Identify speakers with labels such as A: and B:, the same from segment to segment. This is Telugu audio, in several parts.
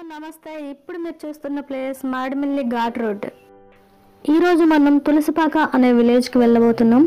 A: నమస్తే ఇప్పుడు మీరు చూస్తున్న ప్లేస్ మాడిమిల్లి ఘాట్ రోడ్ ఈరోజు మనం తులసిపాక అనే విలేజ్కి వెళ్ళబోతున్నాం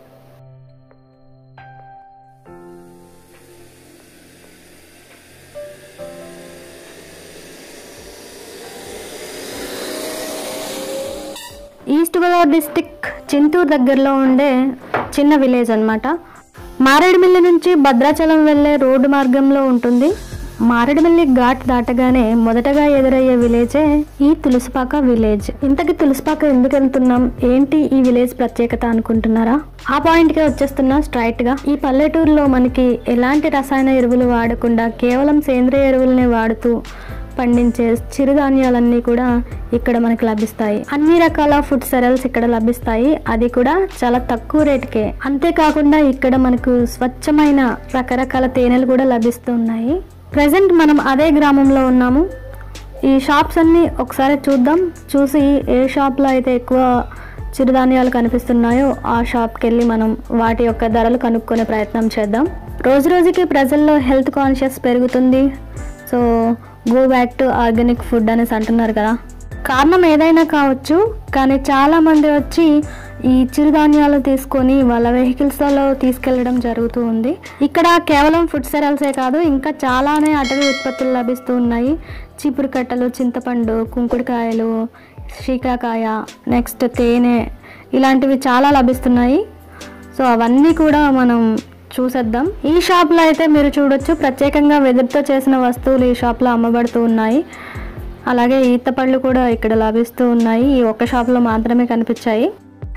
A: ఈస్ట్ గోదావరి డిస్టిక్ చింతూరు దగ్గరలో ఉండే చిన్న విలేజ్ అన్నమాట మారేడుమిల్లి నుంచి భద్రాచలం వెళ్ళే రోడ్డు మార్గంలో ఉంటుంది మారేడుమిల్లి ఘాట్ దాటగానే మొదటగా ఎదురయ్యే విలేజే ఈ తులసిపాక విలేజ్ ఇంతకి తులసిపాక ఎందుకు వెళ్తున్నాం ఏంటి ఈ విలేజ్ ప్రత్యేకత అనుకుంటున్నారా ఆ పాయింట్కి వచ్చేస్తున్నా స్ట్రైట్ గా ఈ పల్లెటూరులో మనకి ఎలాంటి రసాయన ఎరువులు వాడకుండా కేవలం సేంద్రియ ఎరువులనే వాడుతూ పండించే చిరుధాన్యాలన్నీ కూడా ఇక్కడ మనకు లభిస్తాయి అన్ని రకాల ఫుడ్ సెరల్స్ ఇక్కడ లభిస్తాయి అది కూడా చాలా తక్కువ రేటుకే అంతేకాకుండా ఇక్కడ మనకు స్వచ్ఛమైన రకరకాల తేనెలు కూడా లభిస్తున్నాయి ప్రజెంట్ మనం అదే గ్రామంలో ఉన్నాము ఈ షాప్స్ అన్ని ఒకసారి చూద్దాం చూసి ఏ షాప్లో అయితే ఎక్కువ చిరుధాన్యాలు కనిపిస్తున్నాయో ఆ షాప్కి వెళ్ళి మనం వాటి యొక్క ధరలు కనుక్కునే ప్రయత్నం చేద్దాం రోజు రోజుకి ప్రజల్లో హెల్త్ కాన్షియస్ పెరుగుతుంది so go back to organic food అనేసి అంటున్నారు కదా కారణం ఏదైనా కావచ్చు కానీ చాలా మంది వచ్చి ఈ చిరుధాన్యాలు తీసుకొని వాళ్ళ వెహికల్స్లో తీసుకెళ్లడం జరుగుతూ ఉంది ఇక్కడ కేవలం ఫుడ్ సెరల్సే కాదు ఇంకా చాలానే అటవీ ఉత్పత్తులు లభిస్తూ ఉన్నాయి చీపురు కట్టలు చింతపండు కుంకుడుకాయలు శీకాకాయ నెక్స్ట్ తేనె ఇలాంటివి చాలా లభిస్తున్నాయి సో అవన్నీ కూడా మనం చూసేద్దాం ఈ షాప్లో అయితే మీరు చూడొచ్చు ప్రత్యేకంగా వెదురుతో చేసిన వస్తువులు ఈ షాప్లో అమ్మబడుతూ ఉన్నాయి అలాగే ఈత పళ్ళు కూడా ఇక్కడ లభిస్తూ ఉన్నాయి ఈ ఒక్క షాప్లో మాత్రమే కనిపించాయి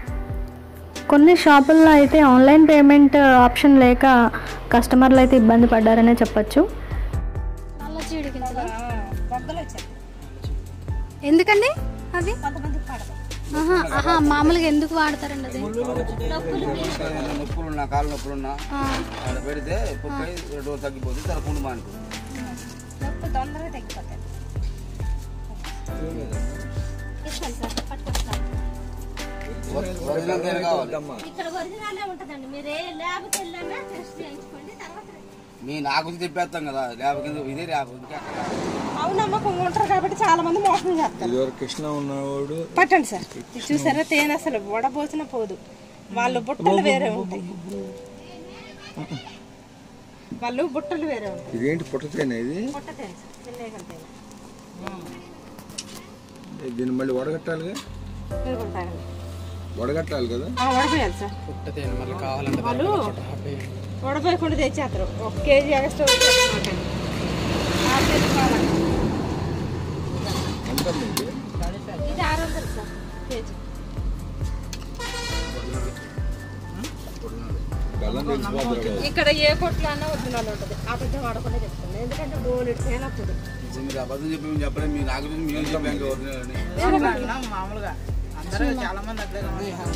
A: కొన్ని షాపుల్లో అయితే ఆన్లైన్ పేమెంట్ ఆప్షన్ లేక కస్టమర్లు అయితే ఇబ్బంది పడ్డారనే చెప్పొచ్చు
B: నల్ల చీడి గింజలు
C: బొబ్బలు వచ్చాయి
B: ఎందుకండి అవి
C: కొంతమంది పడదు
B: ఆహా ఆహా మామూలుగా ఎందుకు వాడతారండి అది
D: నొప్పులున్నా కాళ్ళు నొప్పులున్నా
B: ఆ,
D: ఆడ పెడితే పొక్కై రెండు రోజులు తగ్గిపోతుంది తర్వాత పుండు మానుకుంటుంది
C: నొప్పి తొందరగా తగ్గిపోతాయి ఇస్తాను సార్ పట్టుకొస్తాను
D: ఒరిజినల్ తేనె కావాలి
C: ఇక్కడ ఒరిజినల్ ఉంటుందండి మీరు ఏ ల్యాబ్కి వెళ్ళినా టెస్ట్ చేయించుకోండి తర్వాత
D: మీ నాకు తిప్పేస్తాం కదా ల్యాబ్ కింద ఇదే ల్యాబ్
C: అవునమ్మకం ఉంటారు కాబట్టి చాలా మంది మోసం చేస్తారు
E: ఇదివరకు కృష్ణ ఉన్నవాడు
C: పట్టండి సార్ ఇది చూసారా తేనె అసలు వడబోసిన పోదు వాళ్ళు బుట్టలు వేరే ఉంటాయి వాళ్ళు బుట్టలు వేరే ఉంటాయి
E: ఇదేంటి పుట్టతేనా ఇది
C: బుట్ట తేనె సార్ చిన్నగా తేనె
E: దీన్ని మళ్ళీ వడగట్టాలిగా
C: పెరుగుంటాయండి
E: వడగట్టాలి కదా
C: వడపోయాలి సార్ వాళ్ళు వడపోయకుండా తెచ్చేస్తారు ఒక కేజీ ఎక్స్ట్రా వచ్చేస్తామంటే
E: ఎంత మీకు
C: ఇది ఆరు వందలు సార్ కేజీ
E: బెల్లం తెలిసిపోతుంది కదా
C: ఇక్కడ ఏ కొట్లో అన్నా ఒరిజినల్ ఉంటుంది అబద్ధం ఆడకుండా చెప్తుంది ఎందుకంటే బోలెడు తేనె వస్తుంది
D: మీరు అబద్ధం చెప్పి మేము చెప్పలేదు మీ నాకు తెలిసి మేము చెప్పాం కదా ఒరిజినల్ అని
F: మామూలుగా అందరూ చాలా మంది అట్లే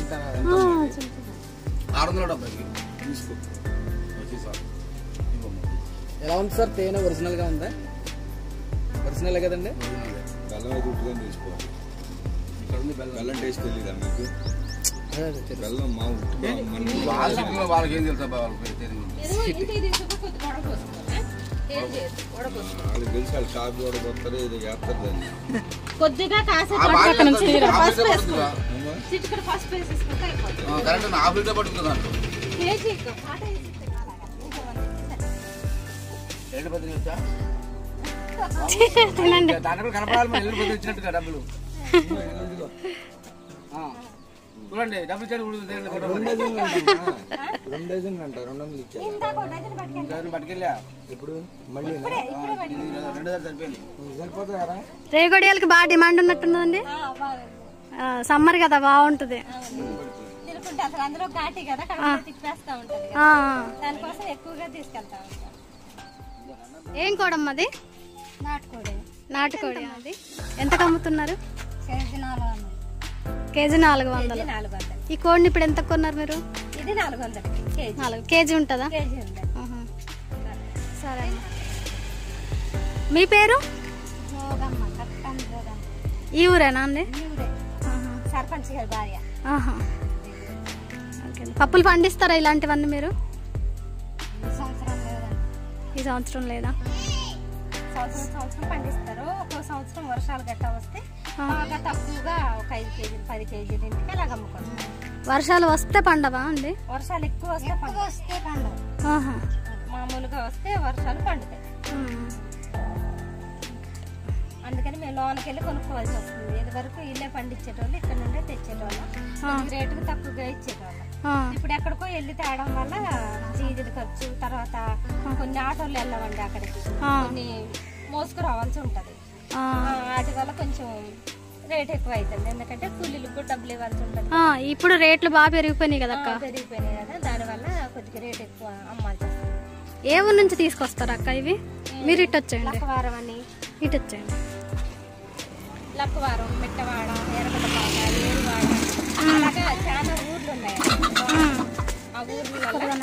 D: ఆరు వందల డెబ్బై తీసుకో వచ్చి సార్
G: ఎలా ఉంది సార్ తేనె ఒరిజినల్ గా ఉందా ఒరిజినల్ కదండి
D: ఒరిజినల్
E: బెల్లం అయితే ఉట్టుకొని తీసుకోవాలి
D: ఇక్కడ ఉంది బెల్లం
E: బెల్లం టేస్ట్ తెలియదా మీకు
G: అదే అదే తెలుసు.
E: బెల్లం మా ఉట్టు మా- మన
D: వాళ్ళ చెప్పిన వాళ్ళకి ఏం తెలుసా వాళ్ళకి తెలియదు
C: ఇంటికి తీసుకుని కొద్దిగా వడపోసుకోవాలి కేజీ వడపోసుకోవాలి
E: వాళ్ళకి తెలిసి వాళ్ళు కాఫీ కూడా పోతారు ఏదో చేస్తారు దాన్ని
C: కొద్దిగా కాసే
D: ఆ బాగా పడుతుంది
C: పసుపు
D: కదా
C: వేసుకో చిటికడ పసుపు వేసేసుకుంటే అయిపోతుంది
D: కరెక్ట్ నా ఆఫ్ లీటర్ పడుతుంది దాంట్లో
C: కేజీ ఇంకా పాట వేసేస్తే కాలాగా.
D: ఎల్లు పత్రి వచ్చా దాంట్లో కూడా కనపడాలి మన ఎల్లు పత్రి ఇచ్చినట్టుగా డబ్బులు ఆ. చూడండి డబ్బులు ఇచ్చాడు కూడా తెలియదు ఫోటో
E: రెండు డజన్లు అంటారా? రెండు డజన్లు అంట రెండు వందలు ఇచ్చారు
C: ఇందాక ఒక డజన్ పట్టుకెళ్ళి
D: డబ్బులు పట్టుకెళ్ళా
E: ఇప్పుడు మళ్ళీ
D: ఇది రెండు దారి సరిపోయింది
E: సరిపోతారా
B: రేగొడియాలకి బాగా డిమాండ్ ఉన్నట్టున్నదండి సమ్మర్ కదా బాగుంటుంది
C: తినుకుంటే అసలు అందులో ఘాటి కదా కడుపులో తిప్పేస్తా ఉంటది కదా.
B: ఆ,
C: దానికోసం ఎక్కువగా తీసుకెళ్తా ఉంటాం
B: ఏం కోడమ్మ అది
C: నాటుకోడి
B: నాటుకోడి అది ఎంత కమ్ముతున్నారు
C: కేజీ నాలుగు వందలు
B: కేజీ నాలుగు వందలు
C: ఇది నాలుగు వందలు
B: ఈ కోడిని ఇప్పుడు ఎంత కొన్నారు మీరు
C: ఇది నాలుగు వందలు కేజీ
B: నాలుగు కేజీ ఉంటుందా
C: కేజీ ఉంది
B: ఆహా. సరే అమ్మ. మీ పేరు
C: జోగమ్మ కట్టం జోగమ్మ
B: ఈ ఊరేనా అండి
C: ఊరే
B: ఆహా.
C: సర్పంచ్ గారి భార్య
B: ఆహా. ఓకే అండి. పప్పులు పండిస్తారా ఇలాంటివన్నీ మీరు
C: ఈ సంవత్సరం లేదండి
B: ఈ సంవత్సరం లేదా
C: సంవత్సరం సంవత్సరం పండిస్తారు ఒక్కో సంవత్సరం వర్షాలు గట్టా వస్తే బాగా తక్కువగా ఒక ఐదు కేజీలు పది కేజీలు ఇంటికి అలాగ అమ్ముకుంటాం
A: వర్షాలు వస్తే పండవా అండి
C: వర్షాలు ఎక్కువ వస్తే పండు వస్తే పండు
A: ఆహా.
C: మామూలుగా వస్తే వర్షాలు పండుతాయి
A: ఉమ్.
C: అందుకని మేము లోనికి వెళ్ళి కొనుక్కోవాల్సి వస్తుంది ఇది వరకు ఇల్లే పండించేటోళ్ళు ఇక్కడ నుండే తెచ్చేటోళ్ళం కొద్దిగా రేటుకు తక్కువగా ఇచ్చేటోళ్ళం
A: ఆ.
C: ఇప్పుడు ఎక్కడికో వెళ్ళి తేవడం వల్ల డీజిల్ ఖర్చు తర్వాత కొన్ని ఆటోలు వెళ్ళవండి అక్కడికి
A: ఆ.
C: కొన్ని మోసుకు రావాల్సి ఉంటది
A: ఆ.
C: ఆ, వాటి వల్ల కొంచెం రేట్ ఎక్కువ అవుతుంది ఎందుకంటే కూలీలకు కూడా డబ్బులు ఇవ్వాల్సి ఉంటుంది
A: ఆ, ఇప్పుడు రేట్లు బాగా పెరిగిపోయినాయి కదా అక్క
C: ఆ, పెరిగిపోయినాయి కదా దానివల్ల కొద్దిగా రేట్ ఎక్కువ అమ్మాల్సి వస్తుంది
A: ఏ ఊరు నుంచి తీసుకొస్తారు అక్క ఇవి మీరు ఇటు వచ్చేయండి
C: లక్కవారం అని
A: ఇటు వచ్చేయండి
C: లక్కవారం మిట్టవాడ ఎర్రగడ్డపాక ఏరువాడ అలాగా చాలా ఊర్లు ఉన్నాయి ఆ ఊర్లలో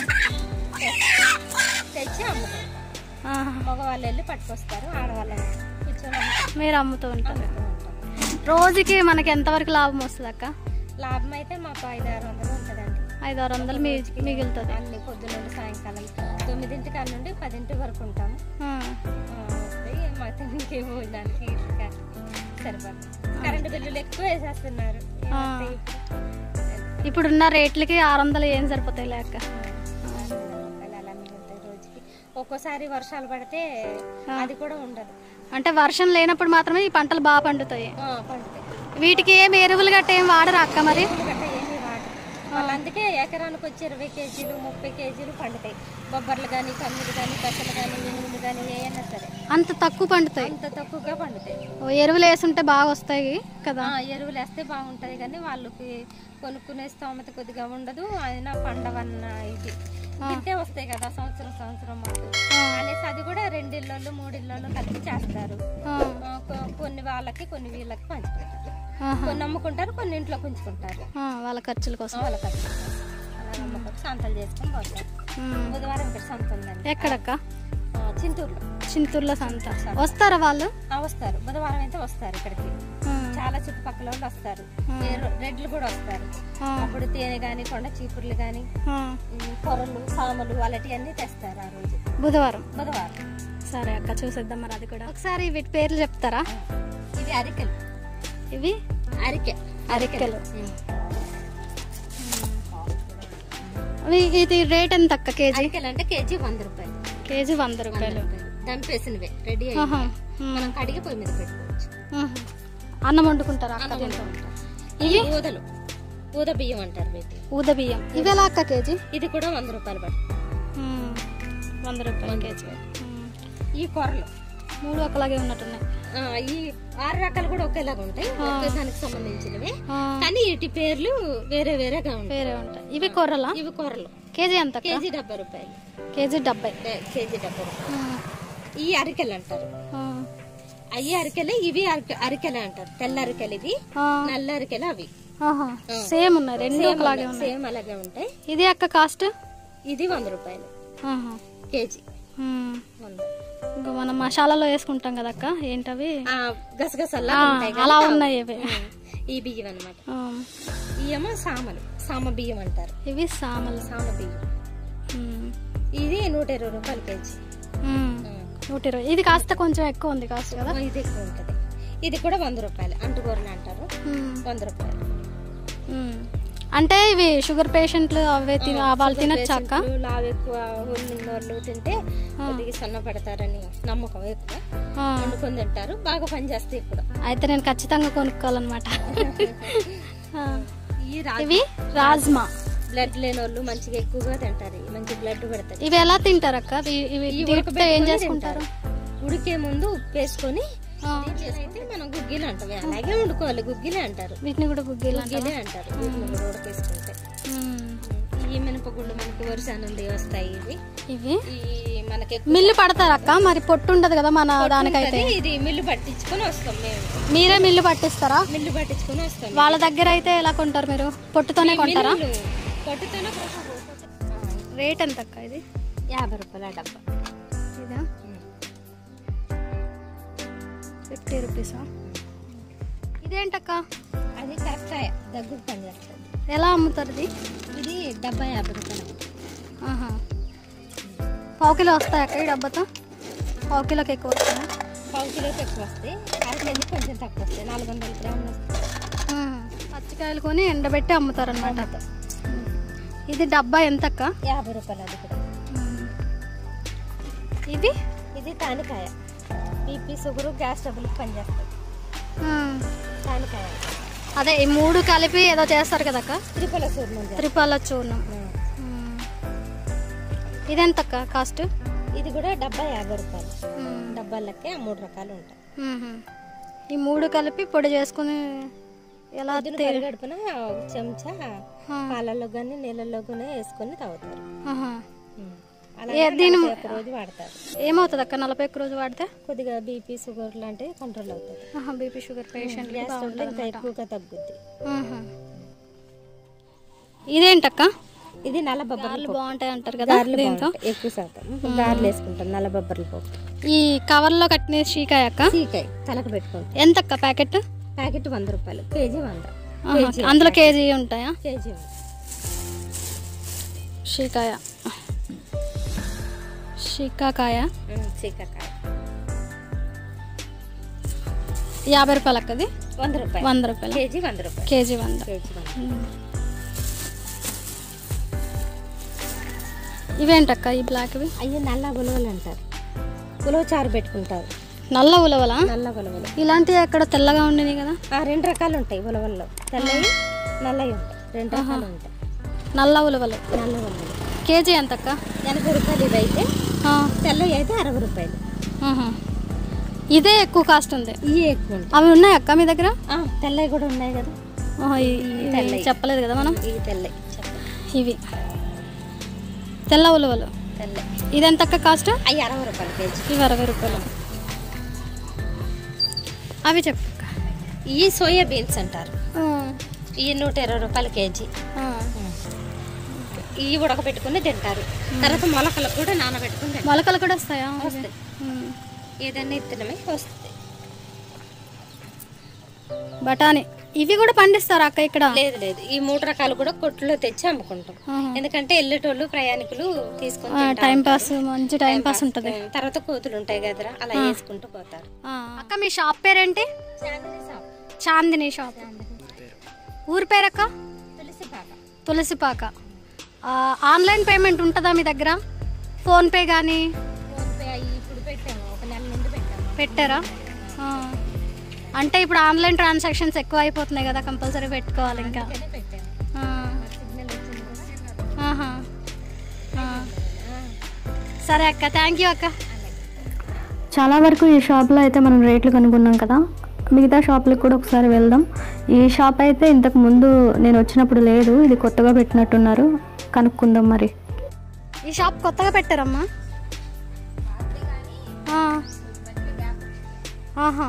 C: తెచ్చి అమ్ముతారు
A: ఆహా.
C: మగవాళ్ళు వెళ్ళి పట్టుకొస్తారు ఆడవాళ్ళు కూర్చొని అమ్ముతారు.
A: మీరు అమ్ముతూ ఉంటారు
C: అమ్ముతూ ఉంటాం.
A: రోజుకి మనకి ఎంతవరకు లాభం వస్తుంది అక్క
C: లాభం అయితే మాకు ఐదు ఆరు వందలు ఉంటుందండి
A: ఐదు ఆరు వందలు మీ మిగులుతుంది
C: అన్ని పొద్దున్న నుండి సాయంకాలం తొమ్మిదింటి కాడ నుండి పదింటి వరకు ఉంటాము
A: ఆ.
C: ఆ, వస్తాయి మాకు తిండికి భోజనానికి ఇసుక సరిపడు కరెంటు బిల్లులు ఎక్కువ వేసేస్తున్నారు ఏమంటే ఇప్పుడు
A: ఇప్పుడున్న రేట్లకి ఆరు వందలు ఏం సరిపోతాయి లేక
C: రూపాయలు అలా మిగులుతాయి రోజుకి ఒక్కోసారి వర్షాలు పడితే అది కూడా ఉండదు
A: అంటే వర్షం లేనప్పుడు మాత్రమే ఈ పంటలు బాగా పండుతాయి
C: ఆ, పండుతాయి
A: వీటికి ఏం ఎరువులు గట్ట ఏం వాడరా అక్క మరి
C: గట్ట ఏమీ వాడరు వాళ్ళు అందుకే ఎకరానికి వచ్చి ఇరవై కేజీలు ముప్పై కేజీలు పండుతాయి బొబ్బర్లు కానీ కమ్మిడి కానీ పెసలు కానీ మినుములు కానీ ఏమైనా సరే
A: అంత తక్కువ పండుతాయి
C: అంత తక్కువగా పండుతాయి
A: ఓ ఎరువులు వేసుంటే బాగా వస్తాయి కదా
C: ఆ, ఎరువులు వేస్తే బాగుంటది కానీ వాళ్ళకి కొనుక్కునే స్తోమత కొద్దిగా ఉండదు అయినా పండవన్న ఇది ఇంతే వస్తాయి కదా సంవత్సరం సంవత్సరం మాకు అనేసి అది కూడా రెండిళ్ళు మూడిళ్ళు కలిపి చేస్తారు
A: ఆ.
C: ఆ, కొ- కొన్ని వాళ్ళకి కొన్ని వీళ్ళకి పంచుకుంటారు
A: ఆహా.
C: కొన్ని అమ్ముకుంటారు కొన్ని ఇంట్లో ఉంచుకుంటారు
A: ఆ, వాళ్ళ ఖర్చుల కోసం
C: వాళ్ళ ఖర్చు అలా అమ్ముకొని సంతలు చేసుకొని పోతారు
A: ఉమ్.
C: బుధవారం ఇక్కడ సంత ఉందండి
A: ఎక్కడక్క
C: ఆ, చింతూరులో
A: చింతూరులో సంత వస్తారా వాళ్ళు
C: ఆ, వస్తారు బుధవారం అయితే వస్తారు ఇక్కడికి
A: ఆ.
C: చాలా చుట్టుపక్కల వాళ్ళు వస్తారు ఏ- రెడ్లు కూడా వస్తారు
A: ఆ.
C: అప్పుడు తేనె గాని కొండ చీపుర్లు గాని
A: ఆ.
C: ఉమ్, కొర్రలు సామలు అలాంటివన్నీ తెస్తారు ఆ రోజు
A: బుధవారం
C: బుధవారం
A: సరే అక్క చూసేద్దాం మరి అది కూడా ఒకసారి వీటి పేర్లు చెప్తారా
C: ఇవి అరికెలు
A: ఇవి
C: అరికె
A: అరికెలు
C: ఉమ్.
A: అవి ఇది రేట్ ఎంత అక్క కేజీ
C: అరికెలు అంటే కేజీ వంద రూపాయలు
A: కేజీ వంద రూపాయలు
C: దంపేసినవే రెడీ
A: ఆహా.
C: అయ్యి మనం కడిగి పొయ్యి మీద పెట్టుకోవచ్చు
A: ఆహా. అన్నం వండుకుంటారా అక్క
C: అన్నం
A: దీంతో
C: వండుకుంటాం. ఇవి ఊదలు ఊద బియ్యం అంటారు వీటిని
A: ఊద బియ్యం ఇవి ఎలా అక్క కేజీ
C: ఇది కూడా వంద రూపాయలు పడుతుంది
A: ఉమ్. వంద రూపాయలు కేజీ ఉమ్.
C: ఈ కొర్రలు
A: మూడు ఒకలాగే ఉన్నట్టున్నాయి
C: ఆ, ఈ ఆరు రకాలు కూడా ఒకేలాగా ఉంటాయి ఒకే దానికి సంబంధించినవి
A: ఆ.
C: కానీ వీటి పేర్లు వేరే వేరేగా ఉంటాయి
A: వేరే ఉంటాయి ఇవి కొర్రలా
C: ఇవి కూరలు
A: కేజీ ఎంత అక్క?
C: కేజీ డెబ్బై రూపాయలు
A: కేజీ డెబ్బై
C: డే- కేజీ డెబ్బై రూపాయలు
A: ఉమ్.
C: ఈ అరికెలు అంటారు
A: ఆ.
C: అవి అరికెలే ఇవి అరికె- అరికెలే అంటారు తెల్ల అరికెలు ఇది
A: ఆ.
C: నల్ల అరికెలు అవి
A: ఆహా. సేమ్ ఉన్నాయి రెండు ఒకలాగే ఉన్నాయి
C: సేమ్ అలాగే ఉంటాయి
A: ఇది అక్క కాస్ట్
C: ఇది వంద రూపాయలు
A: ఆహా.
C: కేజీ
A: ఉమ్.
C: వంద
A: ఇంకా మనం మసాలాలో వేసుకుంటాం కదా అక్క ఏంటవి
C: ఆ, గసగసల్లా
A: ఆ,
C: ఉంటాయి కదా.
A: అలా ఉన్నాయి ఇవి
C: ఉమ్, ఈ బియ్యం అన్నమాట
A: ఆ.
C: ఇవేమో సామలు సామ బియ్యం అంటారు
A: ఇవి సామలు
C: సామ బియ్యం
A: ఉమ్.
C: ఇది నూట ఇరవై రూపాయలు కేజీ
A: ఉమ్.
C: ఉమ్.
A: నూట ఇరవై ఇది కాస్త కొంచెం ఎక్కువ ఉంది కాస్ట్ కదా
C: ఇది ఎక్కువ ఉంటది ఇది కూడా వంద రూపాయలు అంటుకూరలు అంటారు
A: ఉమ్.
C: వంద రూపాయలు
A: ఉమ్. అంటే ఇవి షుగర్ పేషెంట్లు అవే తిన వాళ్ళు తినచ్చా అక్క
C: పేషెంట్లు లావు ఎక్కువ ఉన్న వాళ్ళు తింటే కొద్దిగా సన్న పడతారని నమ్మకం ఎక్కువ
A: ఆ.
C: వండుకొని తింటారు బాగా పనిచేస్తాయి ఇప్పుడు
A: అయితే నేను ఖచ్చితంగా కొనుక్కోవాలన్నమాట ఆ.
C: ఈ రా
A: ఇవి రాజ్మా
C: బ్లడ్ లేని వాళ్ళు మంచిగా ఎక్కువగా తింటారు ఇవి మంచి బ్లడ్ పెడతారు
A: ఇవి ఎలా తింటారు అక్క ఇవి- ఇవి
C: ఈ
A: దీంతో ఏం
C: ఉడకబెట్టుకొని
A: చేసుకుంటారు
C: తింటారు. ఉడికే ముందు ఉప్పు వేసుకొని
A: ఆ.
C: అయితే మనం గుగ్గిలు అంటాం అలాగే వండుకోవాలి గుగ్గిలే అంటారు
A: వీటిని కూడా గుగ్గిలు అంటారు
C: గుగ్గిలే అంటారు వీటిని కూడా ఉడకేసుకుంటే ఈ మినపగుళ్ళు మనకి వరుస నుండి వస్తాయి ఇవి
A: ఇవి
C: ఈ మనకి ఎక్కువ
A: మిల్లు పడతారు అక్క మరి పొట్టు ఉండదు కదా మన దానికైతే
C: ఉంటది. ఇది మిల్లు పట్టించుకొని వస్తాం మేము
A: మీరే మిల్లు పట్టిస్తారా
C: మిల్లు పట్టించుకొని వస్తాం
A: వాళ్ళ దగ్గర అయితే ఎలా కొంటారు మీరు పొట్టుతోనే కొంటారా
C: మిల్లు పొట్టుతోనే
A: రేట్ ఎంత అక్క ఇది
C: యాభై రూపాయల డబ్బా
A: ఇదా ఫిఫ్టీ రూపీసా ఇదేంటక్క
C: అది కరెక్ట్ దగ్గర పని చేస్తుంది
A: ఎలా అమ్ముతారు ఇది
C: ఇది డబ్బా యాభై రూపాయలు
A: ఆహా పావు కిలో వస్తాయి అక్క ఈ డబ్బాతో
B: పావు కిలోకి ఎక్కువ వస్తుందా
C: పావు కిలోకి ఎక్కువ వస్తాయి అర కేజీ కొంచెం తక్కువ వస్తాయి నాలుగు వందల గ్రాములు వస్తాయి
B: మ్మ్. పచ్చికాయలు కొని ఎండబెట్టి అమ్ముతారనమాట ఇది డబ్బా ఎంత అక్క
C: యాభై రూపాయలు అది కూడా
B: ఇది
C: ఇది తానికాయ బీపీ షుగర్ గ్యాస్ ట్రబుల్ పనిచేస్తుంది
B: మ్మ్.
C: తానికాయ
B: అదే ఈ మూడు కలిపి ఏదో చేస్తారు కదక్క
C: త్రిపల చూర్ణం చేస్తాం.
B: త్రిపాల చూర్ణం మ్మ్. ఇదెంతక్క కాస్ట్
C: ఇది కూడా డబ్బా యాభై రూపాయలు డబ్బాలకే ఆ మూడు రకాలు ఉంటాయి
B: మ్మ్. ఈ మూడు కలిపి పొడి చేసుకుని ఎలా
C: పొద్దున పరిగడుపున ఒక చెంచా పాలల్లో కానీ నీళ్ళల్లో కానీ వేసుకొని తాగుతారు
B: ఆహా.
C: ఉమ్. అలా
B: ఏ దీని
C: ఒక రోజు వాడతారు
B: ఏమవుతుంది అక్క నలభై ఒక్క రోజు వాడితే
C: కొద్దిగా బీపీ షుగర్ లాంటివి కంట్రోల్ అవుతుంది
B: BP sugar patient
C: gas trouble ఇంకా ఎక్కువగా తగ్గుద్ది
B: ఇదేంటక్క
C: ఇది నల్ల బొబ్బర్లు
B: గార్లు బాగుంటాయి అంటారు కదా
C: గారెలు
B: దీంతో
C: బాగుంటాయి. ఎక్కువ శాతం గారెలు వేసుకుంటాం నల్ల బొబ్బర్లు పోపు
B: ఈ కవర్లో కట్టిన షీకాయ అక్క
C: చీకాయ తలకు పెట్టుకుంటాం
B: ఎంతక్క ప్యాకెట్
C: ప్యాకెట్ వంద రూపాయలు కేజీ వంద
B: ఆహా. అందులో కేజీ ఉంటాయా
C: కేజీ వంద
B: షీకాయ షీకాకాయ
C: ఉమ్, చీకాకాయ
B: యాభై రూపాయలు అక్కది
C: వంద రూపాయలు
B: వంద రూపాయలు
C: కేజీ వంద రూపాయలు
B: కేజీ వంద
C: కేజీ వంద
B: ఇవేంటక్క ఈ బ్లాక్వి
C: అయ్యి నల్ల ఉలవలు అంటారు ఉలవ చారు పెట్టుకుంటారు
B: నల్ల ఉలవలా
C: నల్ల ఉలవలు
B: ఇలాంటివి అక్కడ తెల్లగా ఉండినాయి కదా
C: ఆ, రెండు రకాలు ఉంటాయి ఉలవల్లో తెల్లవి నల్లవి ఉంటాయి రెండు రకాలు ఉంటాయి
B: నల్ల ఉలవలు
C: నల్ల ఉలవలు
B: కేజీ ఎంతక్క
C: ఎనభై రూపాయలు ఇవి అయితే
B: ఆ,
C: తెల్లవి అయితే అరవై రూపాయలు
B: ఆహా. ఇదే ఎక్కువ కాస్ట్ ఉంది
C: ఇవి ఎక్కువ ఉంటాయి
B: అవి ఉన్నాయి అక్క మీ దగ్గర
C: ఆ, తెల్లవి కూడా ఉన్నాయి కదా
B: ఆహా, ఈ- ఇవి చెప్పలేదు కదా మనం
C: ఇవి తెల్లవి చెప్పండి
B: ఇవి తెల్ల ఉలవలు
C: తెల్లవి
B: ఇది ఎంతక్క కాస్ట్
C: అవి అరవై రూపాయలు కేజీ
B: ఇవి అరవై రూపాయలు అవి చెప్పు అక్క.
C: ఇవి సోయా బీన్స్ అంటారు
B: ఆ,
C: ఇవి నూట ఇరవై రూపాయలు కేజీ
B: ఆ.
C: ఇవి ఉడకబెట్టుకుని తింటారు తర్వాత మొలకలు కూడా నానబెట్టుకుని తింటారు
B: మొలకలు కూడా వస్తాయా
C: వస్తాయి.
B: ఉమ్.
C: ఏదైనా ఇత్తనమే వస్తుంది
B: బఠానీ ఇవి కూడా పండిస్తారా అక్క ఇక్కడ
C: లేదు లేదు ఈ మూడు రకాలు కూడా కొట్టులో తెచ్చి అమ్ముకుంటాం
B: ఆహా.
C: ఎందుకంటే వెళ్ళేటోళ్ళు ప్రయాణికులు తీసుకొని
B: ఆ,
C: తింటా
B: టైం
C: ఉంటారు.
B: పాస్ మంచి టైం పాస్ ఉంటుంది
C: ఉం, తర్వాత కోతులు ఉంటాయి కదరా అలా వేసుకుంటూ పోతారు
B: ఆ. అక్క మీ షాప్ పేరేంటి చాందిని షాప్ ఊరి పేరక్క తులసిపాక ఆ, ఆన్లైన్ పేమెంట్ ఉంటుందా మీ దగ్గర ఫోన్పే కానీ
C: ఇప్పుడు పెట్టాము ఒక నెల నుండి పెట్టాము
B: పెట్టారా ఆ. అంటే ఇప్పుడు ఆన్లైన్ ట్రాన్సాక్షన్స్ ఎక్కువ అయిపోతున్నాయి కదా కంపల్సరీ పెట్టుకోవాలి ఇంకా
C: పెట్టాము
B: ఆ. ఆహా. ఆ. సరే అక్క థ్యాంక్ యూ అక్క
A: చాలా వరకు ఈ షాప్లో అయితే మనం రేట్లు కనుక్కున్నాం కదా మిగతా షాపులకు కూడా ఒకసారి వెళ్దాం ఈ షాప్ అయితే ఇంతకు ముందు నేను వచ్చినప్పుడు లేదు ఇది కొత్తగా పెట్టినట్టున్నారు కనుక్కుందాం మరి
B: ఈ షాప్ కొత్తగా పెట్టారమ్మా ఆ. ఆహా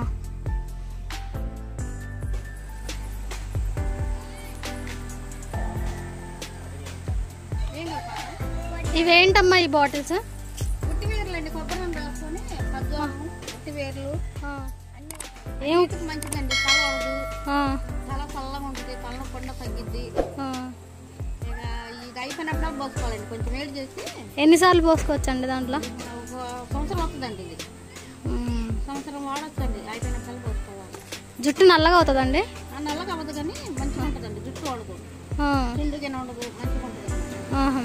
B: ఇవేంటమ్మా ఈ బాటిల్స్
H: ఉట్టివేర్లు అండి కొబ్బరి నూనె రాసుకొని మధ్యాహ్నం ఉట్టివేర్లు
B: ఏం
H: మంచిదండి తల ఉండదు
B: ఆ,
H: తల చల్లగా ఉంటుంది తల కొండ తగ్గిద్ది
B: ఆ.
H: ఇక ఇది అయిపోయినప్పుడు పోసుకోవాలండి కొంచెం వేడి చేసి
B: ఎన్నిసార్లు పోసుకోవచ్చండి దాంట్లో
H: ఒక సంవత్సరం వస్తుందండి ఇది
B: మ్మ్.
H: సంవత్సరం వాడొచ్చండి అయిపోయినప్పుడు పోసుకోవాలి
B: జుట్టు నల్లగా అవుతుందండి
H: ఆ నల్లగా అవ్వదు కానీ మంచిగా ఉంటుందండి జుట్టు వాడదు
B: ఆ,
H: చిండుగా ఉండదు మంచిగా ఉంటుంది
B: ఆహా.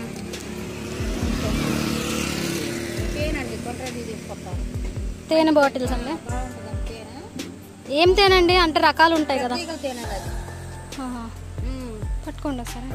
H: తేనండి కొట్టరేది తీసుకొస్తాం
B: తేనె బాటిల్స్ అండి
H: బాగుంటుందండి తేనె
B: ఏం తేనండి అంటే రకాలు ఉంటాయి కదా
H: తీగలు తేనండి అది
B: ఆహా.
H: ఉమ్.
B: పట్టుకోండి ఒకసారి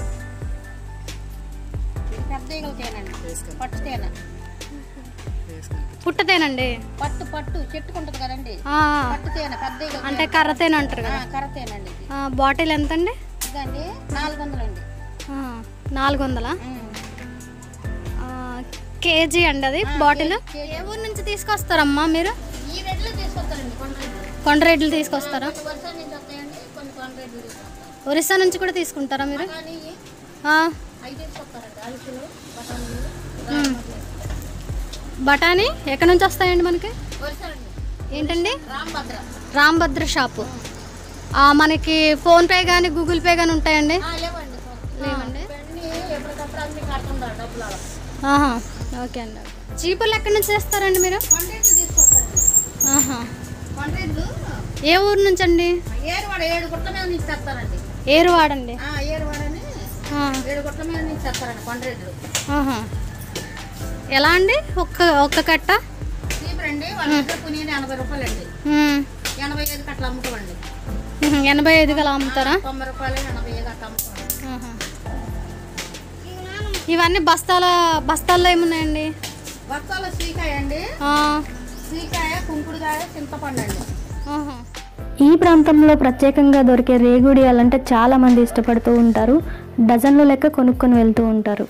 H: ఇది పెద్ద ఈగలు తేనండి పట్టు తేనె
B: పుట్టతేనండి
H: పట్టు పట్టు చెట్టుకుంటది కదండి
B: ఆ,
H: పట్టు తేనె పెద్ద ఈగలు
B: అంటే కర్ర తేనె అంటారు కదా
H: కర్ర తేనండి ఇది
B: ఆ, బాటిల్ ఎంత అండి
H: ఇదండి నాలుగు వందలండి
B: ఆ, నాలుగు వందలా ఆ, కేజీ అండి అది బాటిల్ ఏ ఊరు నుంచి తీసుకొస్తారమ్మా మీరు
H: ఈ రేట్లో తీసుకొస్తారండి కొండ రేట్లు
B: కొండరెడ్లు తీసుకొస్తారా
H: వర్షం నుంచి వస్తాయండి కొన్ని కొండ రేట్లు తీసుకొస్తారు
B: ఒరిస్సా నుంచి కూడా తీసుకుంటారా మీరు
H: కానీ
B: ఆ,
H: అవి తీసుకొస్తారండి అరిసెలు బఠానీలు
B: ఉమ్. బఠానీ ఎక్కడి నుంచి వస్తాయండి మనకి
H: వరుసలండి
B: ఏంటండి
H: రాంభద్ర
B: రాంభద్ర షాపు ఆ, మనకి ఫోన్పే కానీ గూగుల్ పే కానీ ఉంటాయండి
H: ఆ, లేవండి
B: లేవండి
H: ఇవన్నీ ఎప్పటికప్పుడు అన్ని కడుతుంటారు డబ్బులు అలా
B: ఆహా, ఓకే అండి చీపుర్లు ఎక్కడి నుంచి తెస్తారండి మీరు
H: కొండ్రెడ్లు తీసుకొస్తారండి
B: ఆహా
H: కొండ్రెడ్లు
B: ఏ ఊరు నుంచి అండి
H: ఏరువాడ ఏడు గుట్ల మీద నుంచి తెస్తారండి
B: ఏరు వాడండి
H: ఆ, ఏరువాడని
B: ఆ,
H: ఏడు గుట్ల మీద నుంచి తెస్తారండి కొండ్రెడ్లు
B: ఆహా. ఎలా అండి ఒక్క ఒక్క కట్ట
H: చీపురండి వాళ్ళ దగ్గర కొనేది ఎనభై రూపాయలండి
B: ఉమ్,
H: ఎనభై ఐదు కట్ల అమ్ముతామండి
B: ఉహు, ఎనభై ఐదు గల అమ్ముతారా
H: తొంభై రూపాయలు ఎనభై ఐదు అట్లా అమ్ముతామండి
B: ఆహా. ఇవన్నీ బస్తాల బస్తాల్లో ఏమున్నాయండి
H: బస్తాల శ్రీకాయ అండి
B: ఆ,
H: శ్రీకాయ కుంకుడుకాయ చింతపండు అండి
B: ఆహా.
A: ఈ ప్రాంతంలో ప్రత్యేకంగా దొరికే రేగుడియాలంటే చాలా మంది ఇష్టపడుతూ ఉంటారు డజన్ల లెక్క కొనుక్కొని వెళ్తూ ఉంటారు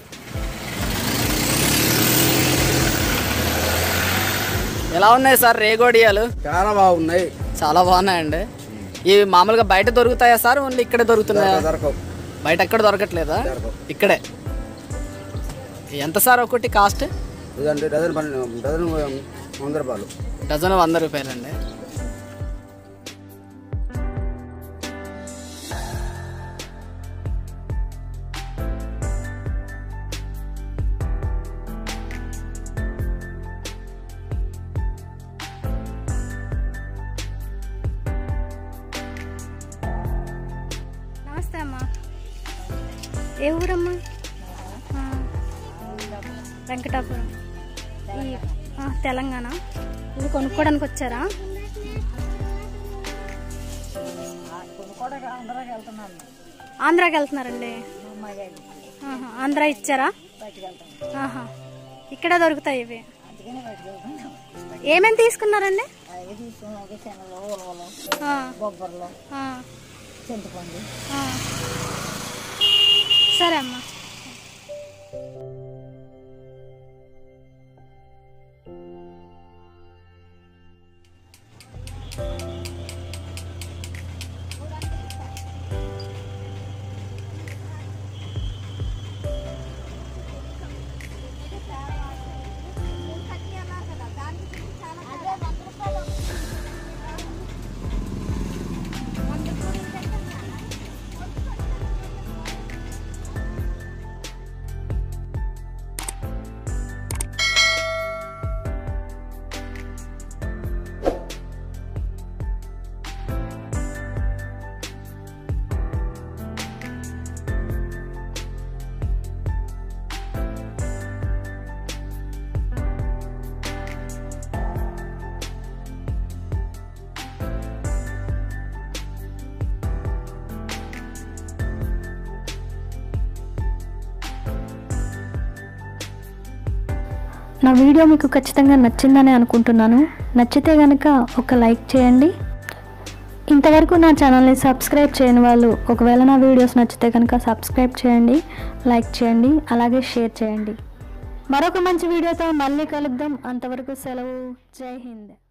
G: ఎలా ఉన్నాయి సార్ రేగోడియాలు
E: చాలా బాగున్నాయి
G: చాలా బాగున్నాయండి ఇవి మామూలుగా బయట దొరుకుతాయా సార్ ఓన్లీ ఇక్కడే దొరుకుతున్నాయా
E: దొరకవు
G: బయట ఎక్కడ దొరకట్లేదా
E: దొరకవు.
G: ఇక్కడే ఎంత సార్ ఒకటి కాస్ట్
E: ఇదంటే డజన్ పన్నెండు డజన్ వంద రూపాయలు
G: డజన్ వంద రూపాయలండి
B: నమస్తే అమ్మా ఏ ఊరమ్మా ఆ, వెంకటాపురం ఈ ఆ, తెలంగాణ ఇది కొనుక్కోవడానికి వచ్చారా ఆంధ్రాకి వెళ్తున్నారండి ఆహా, ఆంధ్ర ఇచ్చారా ఆహా. ఇక్కడ దొరుకుతాయి ఇవి ఏమేమి తీసుకున్నారండి ఆ. ఆ. ఆ. సరే అమ్మా
A: నా వీడియో మీకు ఖచ్చితంగా నచ్చిందని అనుకుంటున్నాను నచ్చితే కనుక ఒక లైక్ చేయండి ఇంతవరకు నా ఛానల్ని సబ్స్క్రైబ్ చేయని వాళ్ళు ఒకవేళ నా వీడియోస్ నచ్చితే కనుక సబ్స్క్రైబ్ చేయండి లైక్ చేయండి అలాగే షేర్ చేయండి మరొక మంచి వీడియోతో మళ్ళీ కలుద్దాం అంతవరకు సెలవు జై హింద్